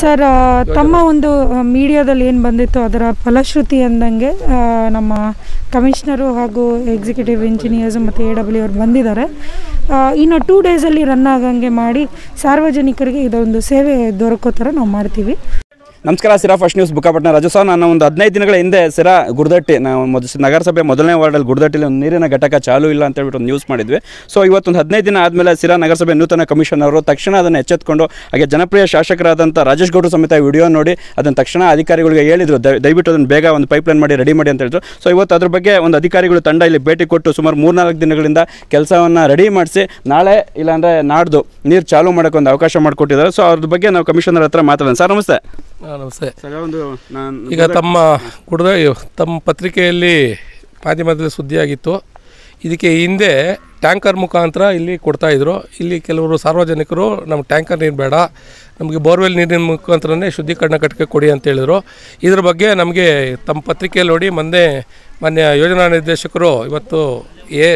sir ಆ, ತಮ್ಮ ಒಂದು ಮೀಡಿಯಾದಲ್ಲಿ ಏನು ಬಂದಿತ್ತು ಅದರ ಫಲಶ್ರುತಿ ಅಂದಂಗೆ ಆ, ನಮ್ಮ ಕಮಿಷನರು ಹಾಗೂ ಎಕ್ಸಿಕ್ಯೂಟಿವ್ ಇಂಜಿನಿಯರ್ಸ್ ಮತ್ತು ಎ ಡಬ್ಲ್ಯೂ ಅವ್ರು ಬಂದಿದ್ದಾರೆ ಆ, ಇನ್ನು ಟೂ ಡೇಸಲ್ಲಿ ರನ್ ಆಗಂಗೆ ಮಾಡಿ ಸಾರ್ವಜನಿಕರಿಗೆ ಇದೊಂದು ಸೇವೆ ದೊರಕೋ ಥರ ನಾವು ಮಾಡ್ತೀವಿ ನಮಸ್ಕಾರ Sira first news Bukkapattana Raju sir ನಾನು ಒಂದು ಹದಿನೈದು ದಿನಗಳ ಹಿಂದೆ ಸಿರಾ ಗುರ್ದಟ್ಟಿ ನಾವು ಮೊದ ನಗರಸಭೆ ಮೊದಲನೇ ವಾರ್ಡಲ್ಲಿ ಗುರ್ದಟ್ಟಿಲಿ ಒಂದು ನೀರಿನ ಘಟಕ ಚಾಲು ಇಲ್ಲ ಅಂತ ಹೇಳ್ಬಿಟ್ಟು ಒಂದು ನ್ಯೂಸ್ ಮಾಡಿದ್ವಿ ಸೊ ಇವತ್ತೊಂದು ಹದಿನೈದು ದಿನ ಆದಮೇಲೆ ಸಿರಾ ನಗರಸಭೆ ನೂತನ ಕಮಿಷನ್ ಅವರು ತಕ್ಷಣ ಅದನ್ನು ಎಚ್ಚೆತ್ಕೊಂಡು ಹಾಗೆ ಜನಪ್ರಿಯ ಶಾಸಕರಾದಂಥ ರಾಜೇಶ್ ಗೌಡರು ಸಮೇತ ವಿಡಿಯೋ ನೋಡಿ ಅದನ್ನು ತಕ್ಷಣ ಅಧಿಕಾರಿಗಳಿಗೆ ಹೇಳಿದ್ರು ದಯ- ದಯವಿಟ್ಟು ಅದನ್ನು ಬೇಗ ಒಂದು ಪೈಪ್ಲೈನ್ ಮಾಡಿ ರೆಡಿ ಮಾಡಿ ಅಂತ ಹೇಳಿದ್ರು ಸೊ ಇವತ್ತು ಅದ್ರ ಬಗ್ಗೆ ಒಂದು ಅಧಿಕಾರಿಗಳು ತಂಡ ಇಲ್ಲಿ ಭೇಟಿ ಕೊಟ್ಟು ಸುಮಾರು ಮೂರ್ನಾಲ್ಕು ದಿನಗಳಿಂದ ಕೆಲಸವನ್ನು ರೆಡಿ ಮಾಡಿಸಿ ನಾಳೆ ಇಲ್ಲಾಂದರೆ ನಾಡ್ದು ನೀರು ಚಾಲು ಮಾಡೋಕ್ಕೆ ಒಂದು ಅವಕಾಶ ಮಾಡಿಕೊಟ್ಟಿದ್ದಾರೆ ಸೊ ಅದ್ರ ಬಗ್ಗೆ ನಾವು ಕಮಿಷನರ್ ಹತ್ರ ಮಾತಾಡೋಣ ಸರ್ ನಮಸ್ತೆ ಹಾ, ನಮಸ್ತೆ ಸರ್ ಒಂದು ನಾನು ಈಗ ತಮ್ಮ ಕುಡ್ದ ತಮ್ಮ ಪತ್ರಿಕೆಯಲ್ಲಿ ಮಾಧ್ಯಮದಲ್ಲಿ ಸುದ್ದಿಯಾಗಿತ್ತು ಇದಕ್ಕೆ ಹಿಂದೆ ಟ್ಯಾಂಕರ್ ಮುಖಾಂತರ ಇಲ್ಲಿ ಕೊಡ್ತಾಯಿದ್ರು ಇಲ್ಲಿ ಕೆಲವರು ಸಾರ್ವಜನಿಕರು ನಮ್ಗೆ ಟ್ಯಾಂಕರ್ ನೀರು ಬೇಡ ನಮಗೆ ಬೋರ್ವೆಲ್ ನೀರಿನ ಮುಖಾಂತರನೇ ಶುದ್ಧೀಕರಣ ಘಟಕ ಕೊಡಿ ಅಂತ ಹೇಳಿದರು ಇದ್ರ ಬಗ್ಗೆ ನಮಗೆ ತಮ್ಮ ಪತ್ರಿಕೆಯಲ್ಲಿ ನೋಡಿ ಮೊನ್ನೆ ಮಾನ್ಯ ಯೋಜನಾ ನಿರ್ದೇಶಕರು ಇವತ್ತು ಏ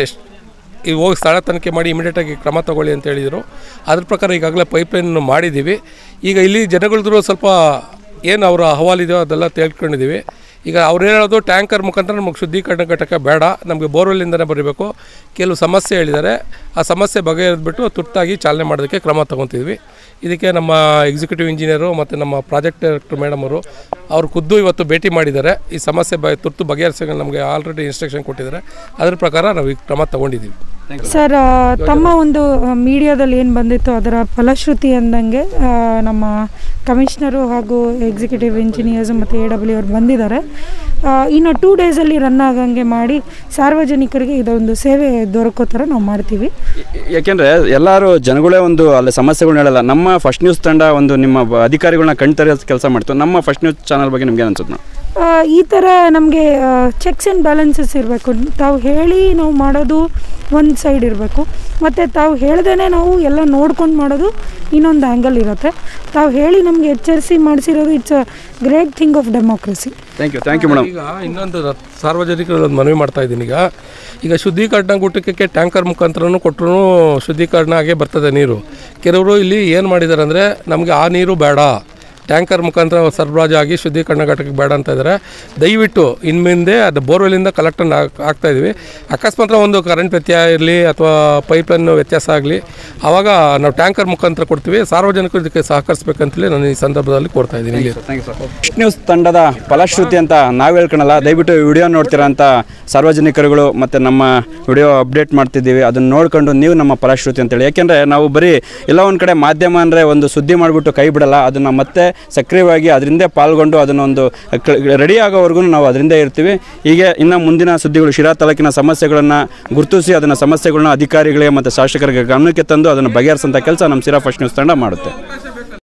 ಈಗ ಹೋಗಿ ಸ್ಥಳ ತನಿಖೆ ಮಾಡಿ ಇಮಿಡಿಯೇಟಾಗಿ ಕ್ರಮ ತಗೊಳ್ಳಿ ಅಂತ ಹೇಳಿದರು ಅದ್ರ ಪ್ರಕಾರ ಈಗಾಗಲೇ ಪೈಪ್ಲೈನ್ ಮಾಡಿದ್ದೀವಿ ಈಗ ಇಲ್ಲಿ ಜನಗಳದ್ರು ಸ್ವಲ್ಪ ಏನು ಅವರ ಅಹವಾಲಿದೆಯೋ ಅದೆಲ್ಲ ತಿಳ್ಕೊಂಡಿದ್ದೀವಿ ಈಗ ಅವ್ರು ಹೇಳೋದು ಟ್ಯಾಂಕರ್ ಮುಖಾಂತರ ನಮಗೆ ಶುದ್ಧೀಕರಣ ಘಟಕ ಬೇಡ ನಮಗೆ ಬೋರ್ವೆಲ್ಲಿಂದನೇ ಬರಬೇಕು ಕೆಲವು ಸಮಸ್ಯೆ ಹೇಳಿದ್ದಾರೆ ಆ ಸಮಸ್ಯೆ ಬಗೆಹರಿದ್ಬಿಟ್ಟು ತುರ್ತಾಗಿ ಚಾಲನೆ ಮಾಡೋದಕ್ಕೆ ಕ್ರಮ ತಗೊತಿದ್ವಿ ಇದಕ್ಕೆ ನಮ್ಮ ಎಕ್ಸಿಕ್ಯೂಟಿವ್ ಇಂಜಿನಿಯರು ಮತ್ತು ನಮ್ಮ ಪ್ರಾಜೆಕ್ಟ್ ಡೈರೆಕ್ಟರ್ ಮೇಡಮ್ ಅವರು ಅವ್ರು ಖುದ್ದು ಇವತ್ತು ಭೇಟಿ ಮಾಡಿದ್ದಾರೆ ಈ ಸಮಸ್ಯೆ ಬ ತುರ್ತು ಬಗೆಹರಿಸೋಕೆ ನಮಗೆ ಆಲ್ರೆಡಿ ಇನ್ಸ್ಟ್ರಕ್ಷನ್ ಕೊಟ್ಟಿದ್ದಾರೆ ಅದ್ರ ಪ್ರಕಾರ ನಾವು ಈ ಕ್ರಮ ತಗೊಂಡಿದ್ದೀವಿ ಸರ್ ಆ, ತಮ್ಮ ಒಂದು ಮೀಡಿಯಾದಲ್ಲಿ ಏನು ಬಂದಿತ್ತು ಅದರ ಫಲಶ್ರುತಿ ಅಂದಂಗೆ ಆ, ನಮ್ಮ ಕಮಿಷನರು ಹಾಗೂ ಎಕ್ಸಿಕ್ಯೂಟಿವ್ ಇಂಜಿನಿಯರ್ಸ್ ಮತ್ತು ಎ ಡಬ್ಲ್ಯೂ ಅವ್ರು ಬಂದಿದ್ದಾರೆ ಆ, ಇನ್ನು ಟೂ ಡೇಸಲ್ಲಿ ರನ್ ಆಗಂಗೆ ಮಾಡಿ ಸಾರ್ವಜನಿಕರಿಗೆ ಇದೊಂದು ಸೇವೆ ದೊರಕೋ ಥರ ನಾವು ಮಾಡ್ತೀವಿ ಯಾಕೆಂದ್ರೆ ಎಲ್ಲರೂ ಜನಗಳೇ ಒಂದು ಅಲ್ಲಿ ಸಮಸ್ಯೆಗಳನ್ನ ಹೇಳಲ್ಲ ನಮ್ಮ ಫಸ್ಟ್ ನ್ಯೂಸ್ ತಂಡ ಒಂದು ನಿಮ್ಮ ಬ- ಅಧಿಕಾರಿಗಳನ್ನ ಕಣ್ತರಿಯೋ ಕೆಲಸ ಮಾಡ್ತು ನಮ್ಮ ಫಸ್ಟ್ ನ್ಯೂಸ್ ಚಾನಲ್ ಬಗ್ಗೆ ನಿಮ್ಗೆ ಅನ್ಸುತ್ತೆ ನಾವು ಆ, ಈ ಥರ ನಮಗೆ ಚೆಕ್ಸ್ ಆ್ಯಂಡ್ ಬ್ಯಾಲೆನ್ಸಸ್ ಇರಬೇಕು ತಾವು ಹೇಳಿ ನಾವು ಮಾಡೋದು ಒಂದು ಸೈಡ್ ಇರಬೇಕು ಮತ್ತು ತಾವು ಹೇಳ್ದೇ ನಾವು ಎಲ್ಲ ನೋಡ್ಕೊಂಡು ಮಾಡೋದು ಇನ್ನೊಂದು ಆ್ಯಂಗಲ್ ಇರುತ್ತೆ ತಾವು ಹೇಳಿ ನಮಗೆ ಎಚ್ಚರಿಸಿ ಮಾಡಿಸಿರೋದು it's a great thing of democracy thank you thank you madam ಈಗ ಇನ್ನೊಂದು ರ- ಸಾರ್ವಜನಿಕರಲ್ಲಿ ಒಂದು ಮನವಿ ಮಾಡ್ತಾ ಇದ್ದೀನಿ ಈಗ ಈಗ ಶುದ್ಧೀಕರಣ ಘಟಕಕ್ಕೆ ಟ್ಯಾಂಕರ್ ಮುಖಾಂತರನೂ ಕೊಟ್ಟರು ಶುದ್ಧೀಕರಣ ಆಗೇ ಬರ್ತದೆ ನೀರು ಕೆಲವರು ಇಲ್ಲಿ ಏನು ಮಾಡಿದ್ದಾರೆ ಅಂದರೆ ನಮಗೆ ಆ ನೀರು ಬೇಡ ಟ್ಯಾಂಕರ್ ಮುಖಾಂತರ ಸರಬರಾಜು ಆಗಿ ಶುದ್ಧೀಕರಣ ಘಟಕಕ್ಕೆ ಬೇಡ ಅಂತ ಇದ್ದಾರೆ ದಯವಿಟ್ಟು ಇನ್ನು ಮುಂದೆ ಅದು ಬೋರ್ವೆಲಿಂದ ಕಲೆಕ್ಟನ್ನು ಆಗ್ತಾ ಇದೀವಿ ಅಕಸ್ಮಾತ್ ಒಂದು ಕರೆಂಟ್ ವ್ಯತ್ಯಯ ಇರಲಿ ಅಥವಾ ಪೈಪ್ಲೈನ್ ವ್ಯತ್ಯಾಸ ಆಗಲಿ ಆವಾಗ ನಾವು ಟ್ಯಾಂಕರ್ ಮುಖಾಂತರ ಕೊಡ್ತೀವಿ ಸಾರ್ವಜನಿಕರು ಇದಕ್ಕೆ ಸಹಕರಿಸಬೇಕಂತೇಳಿ ನಾನು ಈ ಸಂದರ್ಭದಲ್ಲಿ ಕೋರ್ತಾ ಇದ್ದೀನಿ ಇಲ್ಲಿ thank you sir first news ತಂಡದ ಫಲಶ್ರುತಿ ಅಂತ ನಾವು ಹೇಳ್ಕೊಳಲ್ಲ ದಯವಿಟ್ಟು ವಿಡಿಯೋ ನೋಡ್ತೀರಾ ಅಂತ ಸಾರ್ವಜನಿಕರುಗಳು ಮತ್ತು ನಮ್ಮ ವಿಡಿಯೋ ಅಪ್ಡೇಟ್ ಮಾಡ್ತಿದ್ದೀವಿ ಅದನ್ನು ನೋಡ್ಕೊಂಡು ನೀವು ನಮ್ಮ ಫಲಶ್ರುತಿ ಅಂತೇಳಿ ಯಾಕೆಂದರೆ ನಾವು ಬರೀ ಎಲ್ಲ ಒಂದು ಕಡೆ ಮಾಧ್ಯಮ ಅಂದರೆ ಒಂದು ಸುದ್ದಿ ಮಾಡಿಬಿಟ್ಟು ಕೈ ಬಿಡಲ್ಲ ಅದನ್ನು ಮತ್ತೆ ಸಕ್ರಿಯವಾಗಿ ಅದರಿಂದ ಪಾಲ್ಗೊಂಡು ಅದನ್ನೊಂದು ರೆಡಿ ಆಗೋವರೆಗೂ ನಾವು ಅದರಿಂದ ಇರ್ತೀವಿ ಹೀಗೆ ಇನ್ನು ಮುಂದಿನ ಸುದ್ದಿಗಳು ಶಿರಾ ತಾಲೂಕಿನ ಸಮಸ್ಯೆಗಳನ್ನು ಗುರುತಿಸಿ ಅದನ್ನು ಸಮಸ್ಯೆಗಳನ್ನ ಅಧಿಕಾರಿಗಳಿಗೆ ಮತ್ತು ಶಾಸಕರಿಗೆ ಗಮನಕ್ಕೆ ತಂದು ಅದನ್ನು ಬಗೆಹರಿಸೋಂಥ ಕೆಲಸ ನಮ್ಮ ಶಿರಾ ಫಸ್ಟ್ ನ್ಯೂಸ್ ತಂಡ ಮಾಡುತ್ತೆ